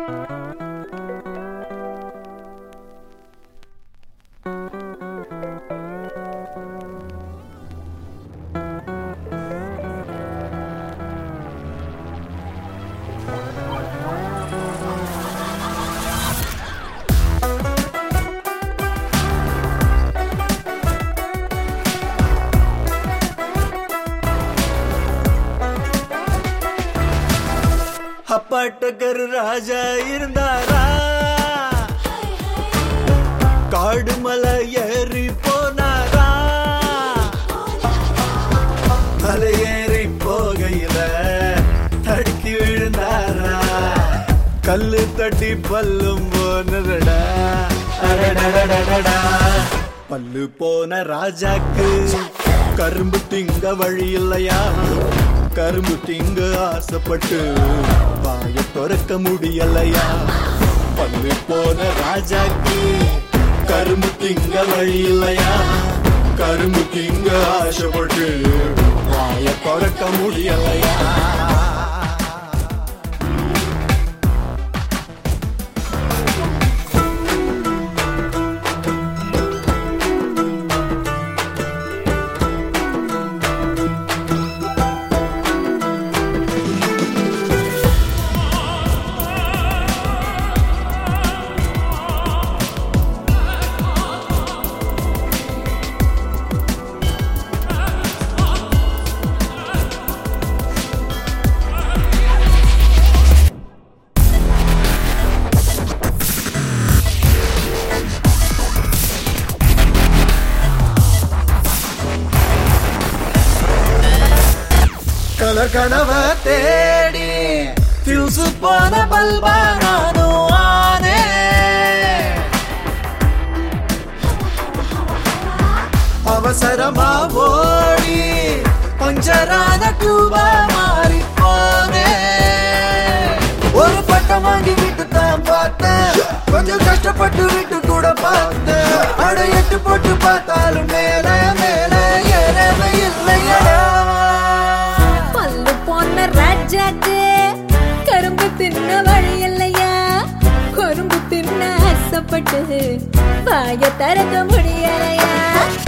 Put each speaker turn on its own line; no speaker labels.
அப்பாட்டக்கர் ராஜா இருந்தாரா காடு மலை ஏறி போனாரா மலை ஏறி போகையில தடுக்கி விழுந்தாரா கல்லு தட்டி பல்லும் போனடா அடடடடடா பல்லு போன ராஜாக்கு கரும்பு திங்க வழி இல்லையா கரும்பு திங்க ஆசைப்பட்டு வாய திறக்க முடியலையா பல்லு போன ராஜாக்கு கரும்பு திங்க வழி இல்லையா கரும்பு திங்க ஆசைப்பட்டு வாய திறக்க முடியலையா கலர் கனவ தேடி ஃபியூஸ் போன பல்பா நானும் ஆனே அவசரமா ஓடி பஞ்சரான டியூபா மாறி போனே ஒரு பட்டம் வாங்கி விட்டு தான் பார்த்தேன் கொஞ்சம் கஷ்டப்பட்டு விட்டு கூட பார்த்தேன் அட எட்டு போட்டு பார்த்தாலும் மேல மேல ஏறவே இல்லையா
பல்லு போன ராஜாக்கு கரும்பு தின்ன வழி இல்லையா கரும்பு தின்ன ஆசைப்பட்டு வாய திறக்க முடியலையா